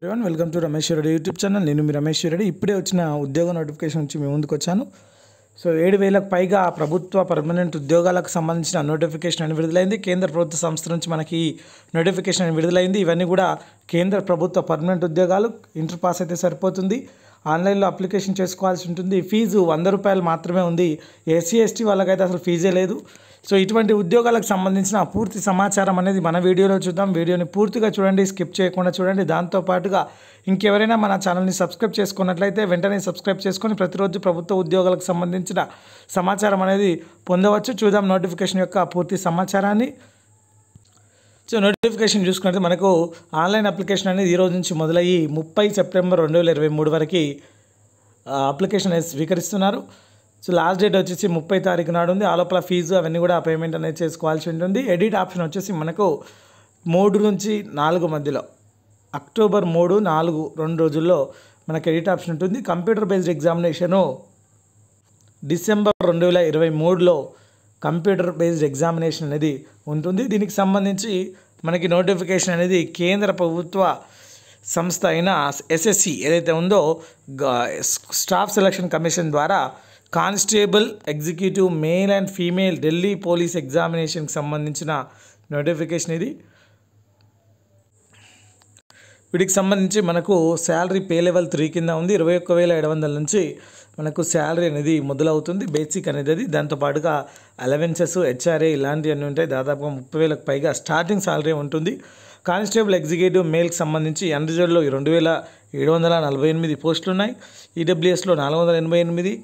everyone welcome to Ramesh Reddy YouTube channel నేను మీ రమేష్ రెడ్డి ఇప్పుడే వచ్చిన ఉద్యోగ నోటిఫికేషన్ నుంచి మీ ముందుకు వచ్చాను సో ఏడు వేలకు పైగా ప్రభుత్వ పర్మనెంట్ ఉద్యోగాలకు సంబంధించిన నోటిఫికేషన్ అని విడుదలైంది కేంద్ర ప్రభుత్వ సంస్థ నుంచి మనకి ఈ నోటిఫికేషన్ అని విడుదలైంది ఇవన్నీ కూడా కేంద్ర ప్రభుత్వ పర్మనెంట్ ఉద్యోగాలు ఇంటర్ పాస్ అయితే సరిపోతుంది ఆన్లైన్లో అప్లికేషన్ చేసుకోవాల్సి ఉంటుంది ఫీజు వంద రూపాయలు మాత్రమే ఉంది ఎస్సీ ఎస్టీ వాళ్ళకైతే అసలు ఫీజే లేదు సో ఇటువంటి ఉద్యోగాలకు సంబంధించిన పూర్తి సమాచారం అనేది మన వీడియోలో చూద్దాం వీడియోని పూర్తిగా చూడండి స్కిప్ చేయకుండా చూడండి దాంతోపాటుగా ఇంకెవరైనా మన ఛానల్ని సబ్స్క్రైబ్ చేసుకున్నట్లయితే వెంటనే సబ్స్క్రైబ్ చేసుకొని ప్రతిరోజు ప్రభుత్వ ఉద్యోగాలకు సంబంధించిన సమాచారం అనేది పొందవచ్చు చూద్దాం నోటిఫికేషన్ యొక్క పూర్తి సమాచారాన్ని సో నోటిఫికేషన్ చూసుకుంటే మనకు ఆన్లైన్ అప్లికేషన్ అనేది ఈ రోజు నుంచి మొదలయ్యి ముప్పై సెప్టెంబర్ రెండు వేల ఇరవై మూడు వరకు ఆ, అప్లికేషన్ అనేది స్వీకరిస్తున్నారు సో లాస్ట్ డేట్ వచ్చేసి ముప్పై తారీఖు నాడు ఉంది ఆ లోపల ఫీజు అవన్నీ కూడా పేమెంట్ అనేది చేసుకోవాల్సి ఉంటుంది ఎడిట్ ఆప్షన్ వచ్చేసి మనకు మూడు నుంచి నాలుగు మధ్యలో అక్టోబర్ మూడు నాలుగు రెండు రోజుల్లో మనకి ఎడిట్ ఆప్షన్ ఉంటుంది కంప్యూటర్ బేస్డ్ ఎగ్జామినేషను డిసెంబర్ రెండు వేల ఇరవై మూడులో కంప్యూటర్ బేస్డ్ ఎగ్జామినేషన్ అనేది ఉంటుంది దీనికి సంబంధించి మనకి నోటిఫికేషన్ అనేది కేంద్ర ప్రభుత్వ సంస్థ అయిన ఎస్ఎస్సి ఏదైతే ఉందో గా- స్టాఫ్ సెలక్షన్ కమిషన్ ద్వారా constable executive male and female Delhi police ఎగ్జామినేషన్కి సంబంధించిన నోటిఫికేషన్ ఇది వీటికి సంబంధించి మనకు శాలరీ పే లెవెల్ త్రీ కింద ఉంది ఇరవై ఒక్క వేల ఏడు వందల నుంచి మనకు శాలరీ అనేది మొదలవుతుంది బేసిక్ అనేది అది దాంతోపాటుగా అలవెన్సెస్ హెచ్ఆర్ఏ ఇలాంటివన్నీ ఉంటాయి దాదాపుగా ముప్పై వేలకు పైగా స్టార్టింగ్ శాలరీ ఉంటుంది కానిస్టేబుల్ ఎగ్జిక్యూటివ్ మేల్కి సంబంధించి అన్రిజర్వ్లో రెండు వేల ఏడు వందల నలభై ఎనిమిది పోస్టులు ఉన్నాయి ఈడబ్ల్యూఎస్లో నాలుగు వందల ఎనభై ఎనిమిది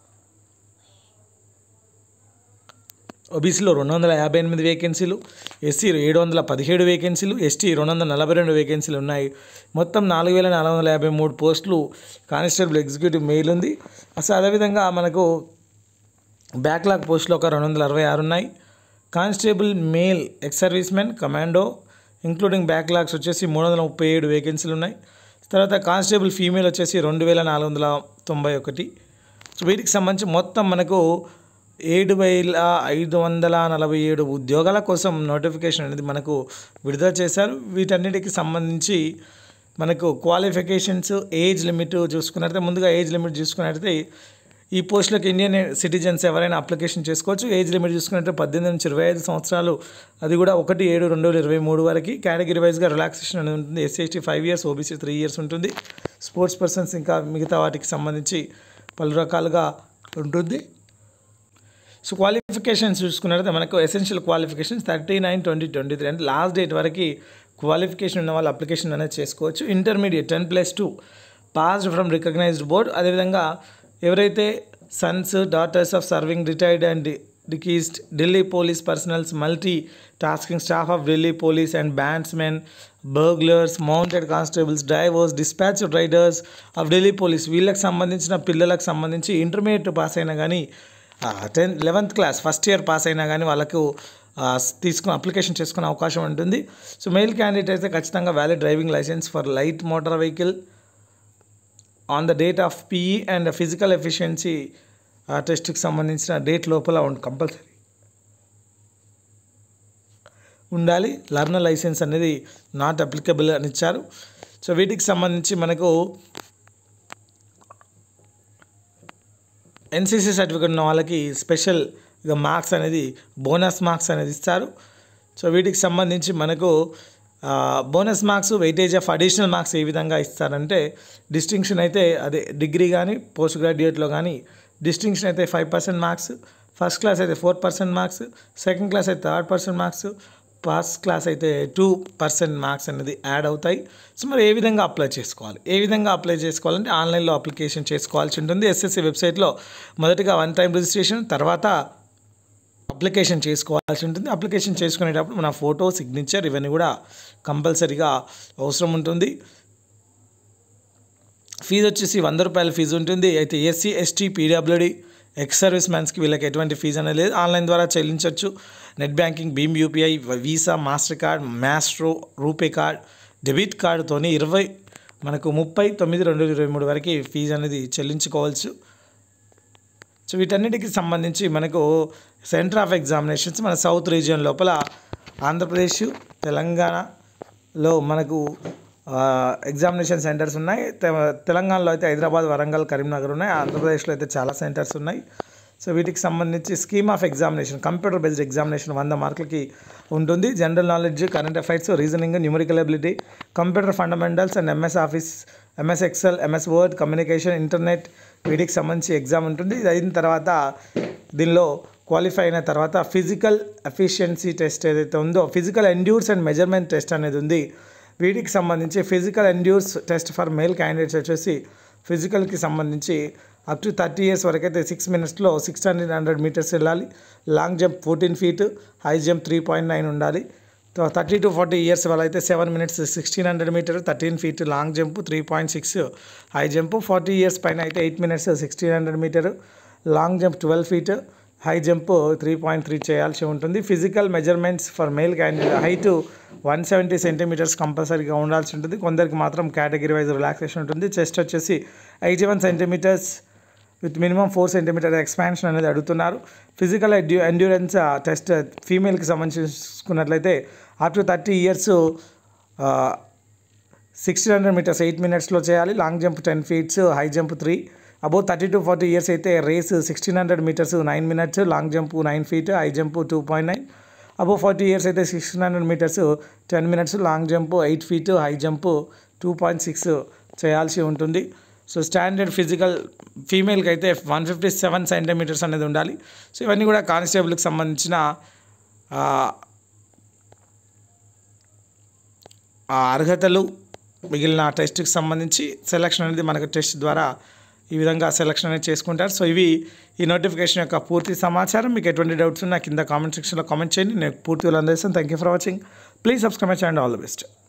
ఓబీసీలో రెండు వందల యాభై ఎనిమిది వేకెన్సీలు ఎస్సీ ఏడు వందల పదిహేడు వేకెన్సీలు ఎస్టీ రెండు వందల నలభై రెండు వేకెన్సీలు ఉన్నాయి మొత్తం నాలుగు వేల నాలుగు వందల యాభై మూడు పోస్టులు కానిస్టేబుల్ ఎగ్జిక్యూటివ్ మెయిల్ ఉంది అసలు అదేవిధంగా మనకు బ్యాక్లాగ్ పోస్టులు ఒక రెండు వందల అరవై ఆరు ఉన్నాయి constable male ex service men commando including backlogs వచ్చేసి మూడు వందల ముప్పై ఏడు వేకెన్సీలు ఉన్నాయి తర్వాత కానిస్టేబుల్ ఫీమేల్ వచ్చేసి రెండు వేల నాలుగు వందల తొంభై ఒకటి సో వీటికి సంబంధించి మొత్తం మనకు ఏడు వేల ఐదు వందల నలభై ఏడు ఉద్యోగాల కోసం నోటిఫికేషన్ అనేది మనకు విడుదల చేశారు వీటన్నిటికి సంబంధించి మనకు క్వాలిఫికేషన్స్ ఏజ్ లిమిట్ చూసుకున్నట్లయితే ముందుగా ఏజ్ లిమిట్ చూసుకున్నట్లయితే ఈ పోస్టులకు ఇండియన్ సిటిజన్స్ ఎవరైనా అప్లికేషన్ చేసుకోవచ్చు ఏజ్ లిమిట్ చూసుకున్నట్టు పద్దెనిమిది నుంచి ఇరవై ఐదు సంవత్సరాలు అది కూడా ఒకటి ఏడు రెండు వేల ఇరవై మూడు వరకు కేటగిరీ వైజ్గా రిలాక్సేషన్ అనేది ఉంటుంది SC ST five years OBC three years ఉంటుంది స్పోర్ట్స్ పర్సన్స్ ఇంకా మిగతా వాటికి సంబంధించి పలు రకాలుగా ఉంటుంది సో క్వాలిఫికేషన్స్ చూసుకున్నట్లయితే మనకు essential qualifications thirty nine twenty twenty three అంటే లాస్ట్ డేట్ వరకు క్వాలిఫికేషన్ ఉన్న వాళ్ళు అప్లికేషన్ అనేది చేసుకోవచ్చు intermediate ten plus two passed from recognised board అదేవిధంగా ఎవరైతే sons daughters of serving retired and deceased Delhi police personnels multitasking staff of Delhi police and bandsmen buglers mounted constables drivers dispatch riders of Delhi police వీళ్ళకి సంబంధించిన పిల్లలకు సంబంధించి intermediate pass అయినా కానీ tenth eleventh class first year pass అయినా కానీ వాళ్ళకు ఆ, తీసుకుని అప్లికేషన్ చేసుకునే అవకాశం ఉంటుంది సో మెయిల్ క్యాండిడేట్ అయితే ఖచ్చితంగా valid driving licence for light motor vehicle on the date of PE and physical efficiency టెస్ట్కి సంబంధించిన డేట్ లోపల ఉండి కంపల్సరీ ఉండాలి లర్నర్ లైసెన్స్ అనేది నాట్ అప్లికబుల్ అని ఇచ్చారు సో వీటికి సంబంధించి మనకు ఎన్సీసీ సర్టిఫికేట్ ఉన్న వాళ్ళకి స్పెషల్ ఇక మార్క్స్ అనేది బోనస్ మార్క్స్ అనేది ఇస్తారు సో వీటికి సంబంధించి మనకు bonus marks weightage of additional marks ఏ విధంగా ఇస్తారంటే డిస్టింక్షన్ అయితే అదే డిగ్రీ కానీ పోస్ట్ గ్రాడ్యుయేట్లో కానీ డిస్టింక్షన్ అయితే five percent marks first class అయితే four percent marks second class అయితే third percent marks first class అయితే టూ పర్సెంట్ మార్క్స్ అనేది యాడ్ అవుతాయి సో మరి ఏ విధంగా అప్లై చేసుకోవాలి ఏ విధంగా అప్లై చేసుకోవాలంటే ఆన్లైన్లో అప్లికేషన్ చేసుకోవాల్సి ఉంటుంది ఎస్ఎస్సి వెబ్సైట్లో మొదటిగా వన్ టైం రిజిస్ట్రేషన్ తర్వాత అప్లికేషన్ చేసుకోవాల్సి ఉంటుంది అప్లికేషన్ చేసుకునేటప్పుడు మన ఫోటో సిగ్నేచర్ ఇవన్నీ కూడా కంపల్సరీగా అవసరం ఉంటుంది ఫీజు వచ్చేసి వంద రూపాయల ఫీజు ఉంటుంది అయితే SC ST PWD ex service మ్యాన్స్కి వీళ్ళకి ఎటువంటి ఫీజు అనేది లేదు ఆన్లైన్ ద్వారా చెల్లించవచ్చు నెట్ బ్యాంకింగ్ భీమ్ UPI Visa Mastercard Maestro RuPay card debit కార్డుతోని ఇరవై మనకు ముప్పై తొమ్మిది రెండు వేల ఇరవై మూడు వరకు ఫీజు అనేది చెల్లించుకోవచ్చు సో వీటన్నిటికి సంబంధించి మనకు సెంటర్ ఆఫ్ ఎగ్జామినేషన్స్ మన సౌత్ రీజియన్ లోపల ఆంధ్రప్రదేశ్ తెలంగాణలో మనకు ఎగ్జామినేషన్ సెంటర్స్ ఉన్నాయి తె- తెలంగాణలో అయితే హైదరాబాద్ వరంగల్ కరీంనగర్ ఉన్నాయి ఆంధ్రప్రదేశ్లో అయితే చాలా సెంటర్స్ ఉన్నాయి సో వీటికి సంబంధించి scheme of examination computer based examination వంద మార్కులకి ఉంటుంది general knowledge current affairs reasoning numerical ability computer fundamentals and MS office MS Excel MS Word communication internet వీటికి సంబంధించి ఎగ్జామ్ ఉంటుంది ఇది అయిన తర్వాత దీనిలో క్వాలిఫై అయిన తర్వాత ఫిజికల్ ఎఫిషియన్సీ టెస్ట్ ఏదైతే ఉందో physical endurance and measurement test అనేది ఉంది వీటికి సంబంధించి physical endurance test for male candidates వచ్చేసి ఫిజికల్కి సంబంధించి అప్ టు థర్టీ ఇయర్స్ వరకు అయితే సిక్స్ మినిట్స్లో సిక్స్ హండ్రెడ్ హండ్రెడ్ మీటర్స్ వెళ్ళాలి long jump fourteen feet high jump three point nine ఉండాలి థర్టీ టు ఫార్టీ ఇయర్స్ వాళ్ళైతే seven minutes sixteen hundred metre thirteen feet long jump three point six high jump forty years పైన అయితే eight minutes sixteen hundred metre long jump twelve feet high jump three point three చేయాల్సి ఉంటుంది physical measurements for male candidate height one seventy centimetres కంపల్సరీగా ఉండాల్సి ఉంటుంది కొందరికి మాత్రం category wise relaxation ఉంటుంది చెస్ట్ వచ్చేసి eighty one centimetres with minimum four centimetre expansion అనేది అడుగుతున్నారు ఫిజికల్ ఎండ్యూ ఎండ్యూరెన్స్ టెస్ట్ ఫీమేల్కి సంబంధించి చూసుకున్నట్లయితే up to thirty years sixteen hundred metres eight మినిట్స్లో చేయాలి long jump ten feets high jump three above thirty to forty years అయితే race sixteen hundred metres nine minutes long jump nine feet high jump two point nine above forty years అయితే sixteen hundred metres ten minutes long jump eight feet high jump two point six చేయాల్సి ఉంటుంది so standard physical ఫీమేల్కి అయితే one fifty seven centimetres అనేది ఉండాలి so ఇవన్నీ కూడా కానిస్టేబుల్కి సంబంధించిన ఆ, ఆ అర్హతలు మిగిలిన టెస్ట్కి సంబంధించి సెలక్షన్ అనేది మనకు టెస్ట్ ద్వారా ఈ విధంగా సెలక్షన్ అనేది చేసుకుంటారు సో ఇవి ఈ నోటిఫికేషన్ యొక్క పూర్తి సమాచారం మీకు ఎటువంటి డౌట్స్ ఉన్నా కింద కామెంట్ సెక్షన్లో కామెంట్ చేయండి నేను పూర్తిగా అందజేస్తాను thank you for watching please subscribe my channel all the best